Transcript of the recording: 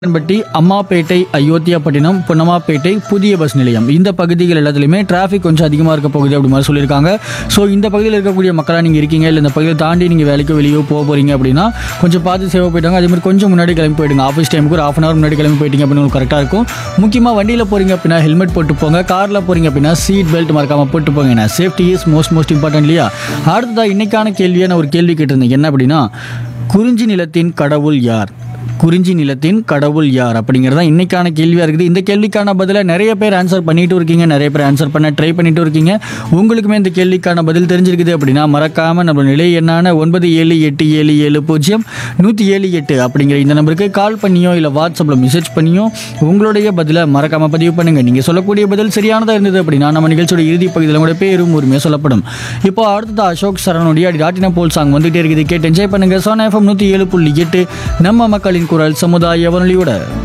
பட்டி அம்மாப்பேட்டை அயோத்தியாப்பட்டினம் பொன்னம்மாப்பேட்டை புதிய பஸ் நிலையம் இந்த பகுதிகள் எல்லாத்துலேயுமே டிராஃபிக் கொஞ்சம் அதிகமாக இருக்க போகுது அப்படி மாதிரி சொல்லியிருக்காங்க ஸோ இந்த பகுதியில் இருக்கக்கூடிய மக்களாக நீங்கள் இருக்கீங்க இல்லை இந்த பகுதியை தாண்டி நீங்கள் வேலைக்கு வெளியே போக போகிறீங்க அப்படின்னா கொஞ்சம் பார்த்து சேவை போயிட்டாங்க அதே மாதிரி கொஞ்சம் முன்னாடி கிளம்பி போயிடுங்க ஆஃபீஸ் டைமுக்கு ஒரு ஆஃப் அன் ஹவர் முன்னாடி கிளம்பி போயிட்டீங்க அப்படின்னு உங்களுக்கு கரெக்டாக இருக்கும் முக்கியமாக வண்டியில் போகிறீங்க அப்படின்னா ஹெல்மெட் போட்டு போங்க காரில் போகிறீங்க அப்படின்னா சீட் பெல்ட் மறக்காமல் போட்டு போங்க ஏன்னா safety is most most important இல்லையா அடுத்ததாக இன்னைக்கான கேள்வியை நான் ஒரு கேள்வி கேட்டிருந்தேன் என்ன அப்படின்னா குறிஞ்சி நிலத்தின் கடவுள் யார் குறிஞ்சி நிலத்தின் கடவுள் யார் அப்படிங்கிறது தான் இன்னைக்கான கேள்வியாக இருக்குது இந்த கேள்விக்கான பதிலை நிறைய பேர் ஆன்சர் பண்ணிட்டு இருக்கீங்க நிறைய பேர் ஆன்சர் பண்ண ட்ரை பண்ணிட்டு இருக்கீங்க உங்களுக்குமே இந்த கேள்விக்கான பதில் தெரிஞ்சிருக்குது அப்படின்னா மறக்காம நம்ம நிலை எண்ணான ஒன்பது ஏழு எட்டு ஏழு ஏழு பூஜ்ஜியம் நூற்றி ஏழு எட்டு அப்படிங்கிற இந்த நம்பருக்கு கால் பண்ணியோ இல்லை வாட்ஸ்அப்பில் மெசேஜ் பண்ணியோ உங்களுடைய பதிலை மறக்காம பதிவு பண்ணுங்க நீங்கள் சொல்லக்கூடிய பதில் சரியானதாக இருந்தது அப்படின்னா நம்ம நிகழ்ச்சியோட இறுதி பகுதியில் கூட பேரும் உரிமையாக சொல்லப்படும் இப்போ அடுத்தது அசோக் சரணுடைய அடி ராட்டின போல் சாங் வந்துட்டே இருக்குது கேட்டு என்ஜாய் பண்ணுங்க சோனா எஃப்எம் நூற்றி ஏழு புள்ளி எட்டு நம்ம மக்களின் குரல் சமுதாய வானொலியோட